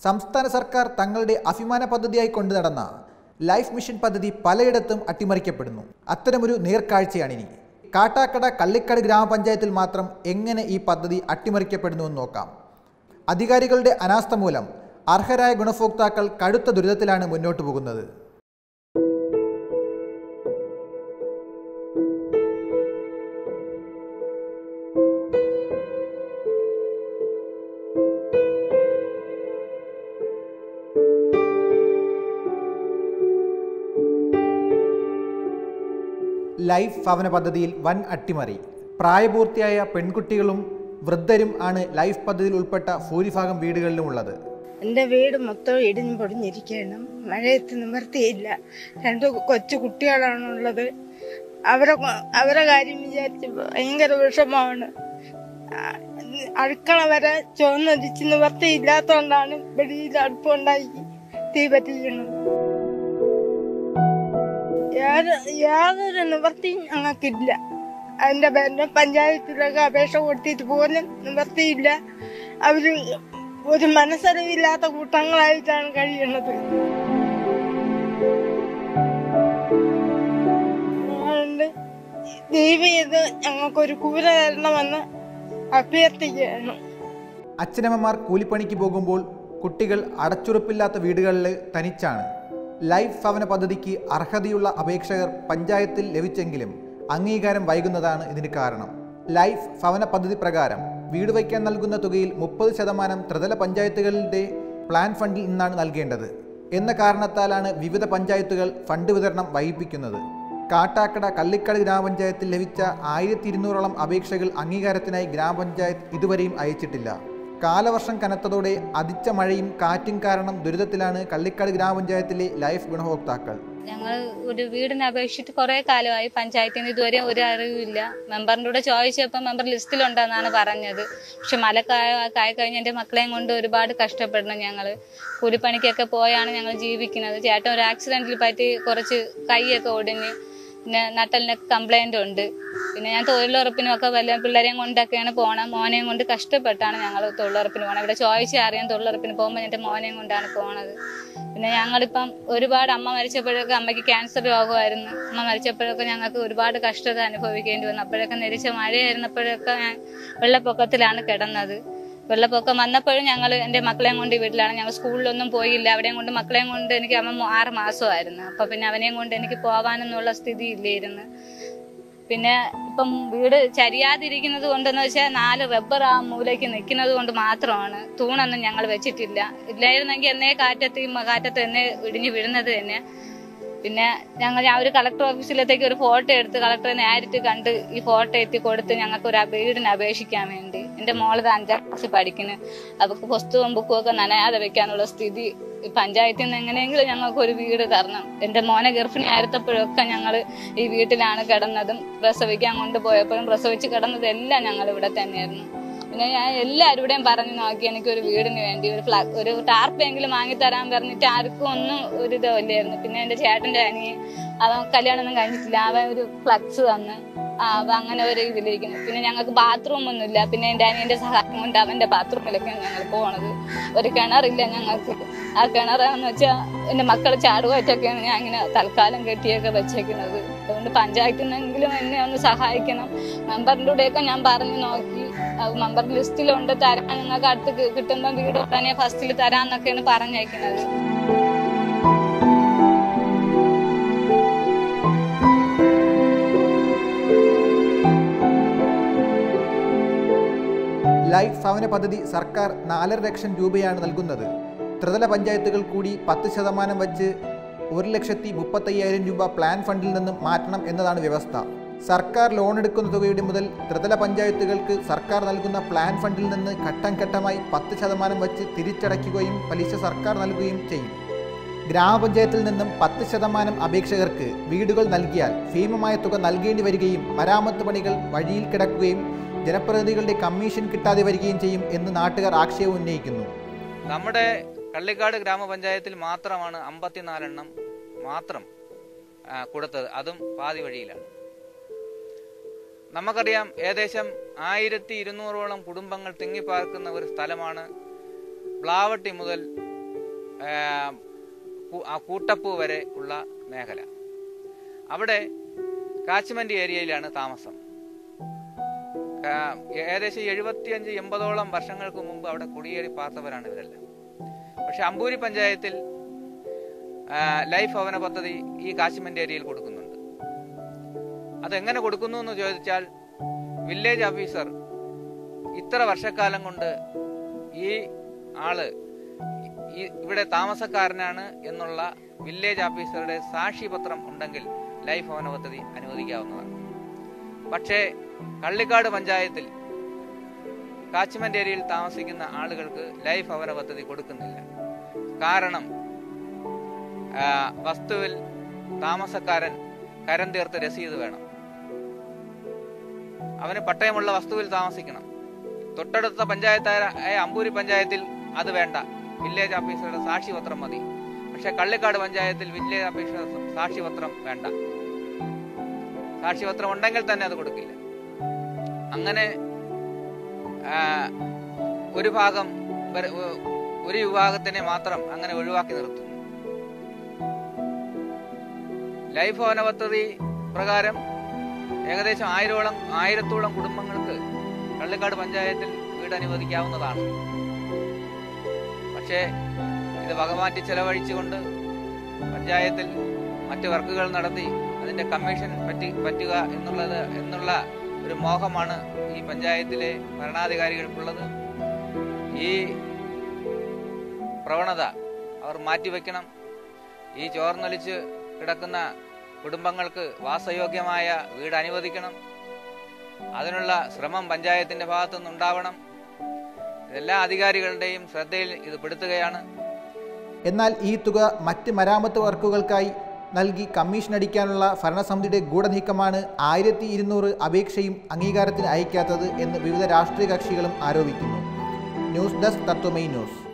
സംസ്ഥാന സർക്കാർ തങ്ങളുടെ അഭിമാന പദ്ധതിയായി കൊണ്ടു നടന്ന ലൈഫ് മിഷൻ പദ്ധതി പലയിടത്തും അട്ടിമറിക്കപ്പെടുന്നു അത്തരമൊരു നേർക്കാഴ്ചയാണിനി കാട്ടാക്കട കള്ളിക്കട് ഗ്രാമപഞ്ചായത്തിൽ മാത്രം എങ്ങനെ ഈ പദ്ധതി അട്ടിമറിക്കപ്പെടുന്നുവെന്ന് നോക്കാം അധികാരികളുടെ അനാസ്ഥ മൂലം അർഹരായ ഗുണഭോക്താക്കൾ കടുത്ത ദുരിതത്തിലാണ് മുന്നോട്ടു പോകുന്നത് ലൈഫ് ഭവന പദ്ധതിയിൽ വൻ അട്ടിമറി പ്രായപൂർത്തിയായ പെൺകുട്ടികളും വൃദ്ധരും ആണ് ലൈഫ് പദ്ധതിയിൽ ഉൾപ്പെട്ട ഭൂരിഭാഗം വീടുകളിലും ഉള്ളത് എൻ്റെ വീട് മൊത്തം ഇടിഞ്ഞു പൊടിഞ്ഞിരിക്കുകയാണ് മഴയത്ത് നിവർത്തിയില്ല രണ്ട് കൊച്ചു കുട്ടികളാണുള്ളത് അവരെ കൊ- അവരെ കാര്യം വിചാരിച്ച് ഭയങ്കര വിഷമമാണ് ആ, അടുക്കള വരെ ചുവന്നൊരിച്ച് നിവർത്തിയില്ലാത്തതുകൊണ്ടാണ് വെളിയിൽ അടുപ്പുണ്ടായി തീ പറ്റിക്കുന്നത് യാതൊ- യാതൊരു നിവർത്തിയും ഞങ്ങൾക്കില്ല അതിന്റെ പേരിൽ പഞ്ചായത്തിലൊക്കെ അപേക്ഷ കൊടുത്തിട്ട് പോലും നിവർത്തിയില്ല അവര് ഒരു മനസ്സറിവില്ലാത്ത കൂട്ടങ്ങളായിട്ടാണ് കഴിയുന്നത് അതുകൊണ്ട് ദൈവം ഇത് ഞങ്ങൾക്കൊരു കൂര തരണമെന്ന് അഭ്യർത്ഥിക്കുകയാണ് അച്ഛനമ്മമാർ കൂലിപ്പണിക്ക് പോകുമ്പോൾ കുട്ടികൾ അടച്ചുറപ്പില്ലാത്ത വീടുകളിൽ തനിച്ചാണ് ലൈഫ് ഭവന പദ്ധതിക്ക് അർഹതയുള്ള അപേക്ഷകർ പഞ്ചായത്തിൽ ലഭിച്ചെങ്കിലും അംഗീകാരം വൈകുന്നതാണ് ഇതിന് കാരണം ലൈഫ് ഭവന പദ്ധതി പ്രകാരം വീട് വയ്ക്കാൻ നൽകുന്ന തുകയിൽ മുപ്പത് ശതമാനം ത്രിതല പഞ്ചായത്തുകളുടെ പ്ലാൻ ഫണ്ടിൽ നിന്നാണ് നൽകേണ്ടത് എന്ന കാരണത്താലാണ് വിവിധ പഞ്ചായത്തുകൾ ഫണ്ട് വിതരണം വൈകിപ്പിക്കുന്നത് കാട്ടാക്കട കള്ളിക്കട് ഗ്രാമപഞ്ചായത്തിൽ ലഭിച്ച ആയിരത്തി ഇരുന്നൂറോളം അപേക്ഷകൾ അംഗീകാരത്തിനായി ഗ്രാമപഞ്ചായത്ത് ഇതുവരെയും അയച്ചിട്ടില്ല കാലവർഷം കനത്തതോടെ അതിച്ച മഴയും കാറ്റും കാരണം ദുരിതത്തിലാണ് കള്ളിക്കാട് ഗ്രാമപഞ്ചായത്തിലെ ലൈഫ് ഗുണഭോക്താക്കൾ ഞങ്ങൾ ഒരു വീടിന് അപേക്ഷിച്ചിട്ട് കുറെ കാലമായി പഞ്ചായത്തിൽ നിന്ന് ഇതുവരെ ഒരു അറിവില്ല മെമ്പറിന്റെ കൂടെ ചോദിച്ചപ്പോൾ മെമ്പർ ലിസ്റ്റിലുണ്ടെന്നാണ് പറഞ്ഞത് പക്ഷെ മലക്കായി കഴിഞ്ഞ് എൻ്റെ മക്കളെയും കൊണ്ട് ഒരുപാട് കഷ്ടപ്പെടണം ഞങ്ങൾ കൂലിപ്പണിക്കൊക്കെ പോയാണ് ഞങ്ങൾ ജീവിക്കുന്നത് ചേട്ടൻ ഒരു ആക്സിഡന്റിൽ പറ്റി കുറച്ച് കൈയൊക്കെ ഒടിഞ്ഞ് പിന്നെ നട്ടലിനൊക്കെ കംപ്ലൈന്റ് ഉണ്ട് പിന്നെ ഞാൻ തൊഴിലുറപ്പിനും ഒക്കെ വല്ല പിള്ളേരെയും കൊണ്ടൊക്കെയാണ് പോണം മോനെയും കൊണ്ട് കഷ്ടപ്പെട്ടാണ് ഞങ്ങൾ തൊഴിലുറപ്പിന് പോകണം ഇവിടെ ചോദിച്ചാൽ അറിയാം തൊഴിലുറപ്പിന് പോകുമ്പോൾ എൻ്റെ മോനെയും കൊണ്ടാണ് പോണത് പിന്നെ ഞങ്ങളിപ്പം ഒരുപാട് അമ്മ മരിച്ചപ്പോഴൊക്കെ അമ്മയ്ക്ക് ക്യാൻസർ രോഗമായിരുന്നു അമ്മ മരിച്ചപ്പോഴൊക്കെ ഞങ്ങൾക്ക് ഒരുപാട് കഷ്ടത അനുഭവിക്കേണ്ടി വന്നു അപ്പോഴൊക്കെ നിരിച്ച മഴയായിരുന്നപ്പോഴൊക്കെ ഞാൻ വെള്ളപ്പൊക്കത്തിലാണ് കിടന്നത് വെള്ളപ്പൊക്കം വന്നപ്പോഴും ഞങ്ങൾ എൻ്റെ മക്കളെയും കൊണ്ട് ഈ വീട്ടിലാണ് ഞങ്ങൾ സ്കൂളിലൊന്നും പോയില്ല അവിടെയും കൊണ്ട് മക്കളെയും കൊണ്ട് എനിക്ക് അമ്മ മൂ- ആറ് മാസമായിരുന്നു അപ്പൊ പിന്നെ അവനെയും കൊണ്ട് എനിക്ക് പോവാനൊന്നുള്ള സ്ഥിതി ഇല്ലായിരുന്നു പിന്നെ ഇപ്പം വീട് ചരിയാതിരിക്കുന്നത് കൊണ്ടെന്ന് വെച്ചാൽ നാല് റബ്ബർ ആ മൂലയ്ക്ക് നിൽക്കുന്നത് കൊണ്ട് മാത്രമാണ് തൂണൊന്നും ഞങ്ങൾ വെച്ചിട്ടില്ല ഇല്ലായിരുന്നെങ്കിൽ എന്നേ കാറ്റത്ത് ഈ കാറ്റത്ത് എന്നെ ഇടിഞ്ഞു വീഴുന്നത് തന്നെ പിന്നെ ഞങ്ങൾ ഞാൻ ഒരു കളക്ടർ ഓഫീസിലത്തേക്ക് ഒരു ഫോട്ടോ എടുത്ത് കളക്ടറെ നേരിട്ട് കണ്ട് ഈ ഫോട്ടോ എത്തി കൊടുത്ത് ഞങ്ങൾക്ക് ഒരു അപ- വീടിന് അപേക്ഷിക്കാൻ വേണ്ടി എന്റെ മോളത് അഞ്ചാം ക്ലാസ്സിൽ പഠിക്കുന്നു അവർക്ക് പുസ്തകവും ബുക്കും ഒക്കെ നനയാതെ വെക്കാനുള്ള സ്ഥിതി ഈ പഞ്ചായത്തിൽ നിന്ന് എങ്ങനെയെങ്കിലും ഞങ്ങൾക്ക് ഒരു വീട് തരണം എന്റെ മോനെ ഗർഭിണി ആയിരുത്തപ്പോഴൊക്കെ ഞങ്ങൾ ഈ വീട്ടിലാണ് കിടന്നതും പ്രസവിക്കാൻ കൊണ്ടുപോയപ്പോഴും പ്രസവിച്ച് കിടന്നതും എല്ലാം ഞങ്ങൾ ഇവിടെ തന്നെയായിരുന്നു പിന്നെ ഞാൻ എല്ലാവരുടെയും പറഞ്ഞു നോക്കി എനിക്ക് ഒരു വീടിന് വേണ്ടി ഒരു ഫ്ലാ ഒരു ടാർപ്പെങ്കിലും വാങ്ങിത്തരാൻ പറഞ്ഞിട്ട് ആർക്കും ഒന്നും ഒരു ഇതല്ലായിരുന്നു പിന്നെ എന്റെ ചേട്ടന്റെ അനിയൻ അവൻ കല്യാണമൊന്നും കഴിഞ്ഞിട്ടില്ല അവൻ ഒരു ഫ്ലക്സ് തന്ന് ആ, അവൻ അങ്ങനെ ഒരു ഇതിലിരിക്കുന്നു പിന്നെ ഞങ്ങൾക്ക് ബാത്റൂം ഒന്നുമില്ല പിന്നെ എന്റെ അനിയന്റെ സഹായം കൊണ്ട് അവന്റെ ബാത്റൂമിലൊക്കെയാണ് ഞങ്ങൾ പോണത് ഒരു കിണറില്ല ഞങ്ങൾക്ക് ആ കിണറാന്ന് വെച്ചാൽ എന്റെ മക്കൾ ചാടുവായിട്ടൊക്കെയാണ് ഞാൻ ഇങ്ങനെ തൽക്കാലം കെട്ടിയൊക്കെ വെച്ചേക്കുന്നത് അതുകൊണ്ട് പഞ്ചായത്തിൽ നിന്നെങ്കിലും എന്നെ ഒന്ന് സഹായിക്കണം മെമ്പറിന്റെ കൂടെയൊക്കെ ഞാൻ പറഞ്ഞു നോക്കി അത് മെമ്പർ ലിസ്റ്റിലുണ്ട് തരാൻ നിങ്ങൾക്ക് അടുത്ത് കി- കിട്ടുമ്പോൾ വീട് ഉടനെ ഫസ്റ്റിൽ തരാന്നൊക്കെയാണ് പറഞ്ഞേക്കുന്നത് ലൈഫ് ഭവന പദ്ധതി സർക്കാർ നാലര ലക്ഷം രൂപയാണ് നൽകുന്നത് ത്രിതല പഞ്ചായത്തുകൾ കൂടി പത്ത് ശതമാനം വച്ച് ഒരു ലക്ഷത്തി മുപ്പത്തയ്യായിരം രൂപ പ്ലാൻ ഫണ്ടിൽ നിന്നും മാറ്റണം എന്നതാണ് വ്യവസ്ഥ സർക്കാർ ലോൺ എടുക്കുന്ന തുകയുടെ മുതൽ ത്രിതല പഞ്ചായത്തുകൾക്ക് സർക്കാർ നൽകുന്ന പ്ലാൻ ഫണ്ടിൽ നിന്ന് ഘട്ടം ഘട്ടമായി പത്ത് ശതമാനം വച്ച് തിരിച്ചടയ്ക്കുകയും പലിശ സർക്കാർ നൽകുകയും ചെയ്യും ഗ്രാമപഞ്ചായത്തിൽ നിന്നും പത്ത് ശതമാനം അപേക്ഷകർക്ക് വീടുകൾ നൽകിയാൽ ഭീമമായ തുക നൽകേണ്ടി വരികയും മരാമത്ത് പണികൾ വഴിയിൽ കിടക്കുകയും ജനപ്രതിനിധികളുടെ കമ്മീഷൻ കിട്ടാതെ വരികയും ചെയ്യും എന്ന് നാട്ടുകാർ ആക്ഷേപം ഉന്നയിക്കുന്നു നമ്മുടെ കള്ളിക്കാട് ഗ്രാമപഞ്ചായത്തിൽ മാത്രമാണ് അമ്പത്തിനാലെണ്ണം മാത്രം ആ, കൊടുത്തത് അതും പാതി വഴിയിലാണ് നമുക്കറിയാം ഏകദേശം ആയിരത്തി ഇരുന്നൂറോളം കുടുംബങ്ങൾ തിങ്ങിപ്പാർക്കുന്ന ഒരു സ്ഥലമാണ് പ്ലാവട്ടി മുതൽ ആ, കൂ- ആ കൂട്ടപ്പ് വരെ ഉള്ള മേഖല അവിടെ കാച്ച്മെന്റ് ഏരിയയിലാണ് താമസം കാ- ഏകദേശം എഴുപത്തിയഞ്ച് എൺപതോളം വർഷങ്ങൾക്ക് മുമ്പ് അവിടെ കുടിയേറി പാർത്തവരാണ് ഇവരെല്ലാം പക്ഷെ അമ്പൂരി പഞ്ചായത്തിൽ ആ, ലൈഫ് ഭവന പദ്ധതി ഈ കാശ്മീർ ഏരിയയിൽ കൊടുക്കുന്നുണ്ട് അതെങ്ങനെ കൊടുക്കുന്നു എന്ന് ചോദിച്ചാൽ വില്ലേജ് ഓഫീസർ ഇത്ര വർഷക്കാലം കൊണ്ട് ഈ ആള് ഈ ഇവിടെ താമസക്കാരനാണ് എന്നുള്ള വില്ലേജ് ഓഫീസറുടെ സാക്ഷ്യപത്രം ഉണ്ടെങ്കിൽ ലൈഫ് ഭവന പദ്ധതി അനുവദിക്കാവുന്നതാണ് പക്ഷേ കള്ളിക്കാട് പഞ്ചായത്തിൽ കാച്ച്മെന്റ് ഏരിയയിൽ താമസിക്കുന്ന ആളുകൾക്ക് ലൈഫ് ഭവന പദ്ധതി കൊടുക്കുന്നില്ല കാരണം ആ, വസ്തുവിൽ താമസക്കാരൻ കരം തീർത്ത് രസീത് വേണം അവന് പട്ടയമുള്ള വസ്തുവിൽ താമസിക്കണം തൊട്ടടുത്ത പഞ്ചായത്തായ അമ്പൂരി പഞ്ചായത്തിൽ അത് വേണ്ട വില്ലേജ് ഓഫീസറുടെ സാക്ഷ്യപത്രം മതി പക്ഷെ കള്ളിക്കാട് പഞ്ചായത്തിൽ വില്ലേജ് ഓഫീസർ സാക്ഷ്യപത്രം വേണ്ട സാക്ഷ്യപത്രം ഉണ്ടെങ്കിൽ തന്നെ അത് കൊടുക്കില്ല അങ്ങനെ ആ, ഒരു ഭാഗം വരെ- ഒരു വിഭാഗത്തിനെ മാത്രം അങ്ങനെ ഒഴിവാക്കി നിർത്തുന്നു ലൈഫ് ഭവന പദ്ധതി പ്രകാരം ഏകദേശം ആയിരോളം ആയിരത്തോളം കുടുംബങ്ങൾക്ക് കള്ളിക്കാട് പഞ്ചായത്തിൽ വീട് അനുവദിക്കാവുന്നതാണ് പക്ഷേ ഇത് വകമാറ്റി ചെലവഴിച്ചുകൊണ്ട് പഞ്ചായത്തിൽ മറ്റ് വർക്കുകൾ നടത്തി അതിന്റെ കമ്മീഷൻ പറ്റി പറ്റുക എന്നുള്ളത് എന്നുള്ള ഒരു മോഹമാണ് ഈ പഞ്ചായത്തിലെ ഭരണാധികാരികൾക്കുള്ളത് ഈ പ്രവണത അവർ മാറ്റിവെക്കണം ഈ ചോർന്നൊലിച്ച് കിടക്കുന്ന കുടുംബങ്ങൾക്ക് വാസയോഗ്യമായ വീട് അനുവദിക്കണം അതിനുള്ള ശ്രമം പഞ്ചായത്തിന്റെ ഭാഗത്തുനിന്ന് ഉണ്ടാവണം എല്ലാ അധികാരികളുടെയും ശ്രദ്ധയിൽ ഇത് പെടുത്തുകയാണ് എന്നാൽ ഈ തുക മറ്റ് മരാമത്ത് വർക്കുകൾക്കായി നൽകി കമ്മീഷൻ അടിക്കാനുള്ള ഭരണസമിതിയുടെ ഗൂഢനീക്കമാണ് ആയിരത്തി ഇരുന്നൂറ് അപേക്ഷയും അംഗീകാരത്തിന് അയക്കാത്തത് എന്ന് വിവിധ രാഷ്ട്രീയ കക്ഷികളും ആരോപിക്കുന്നു ന്യൂസ് ഡെസ്ക് തത്വമൈ ന്യൂസ്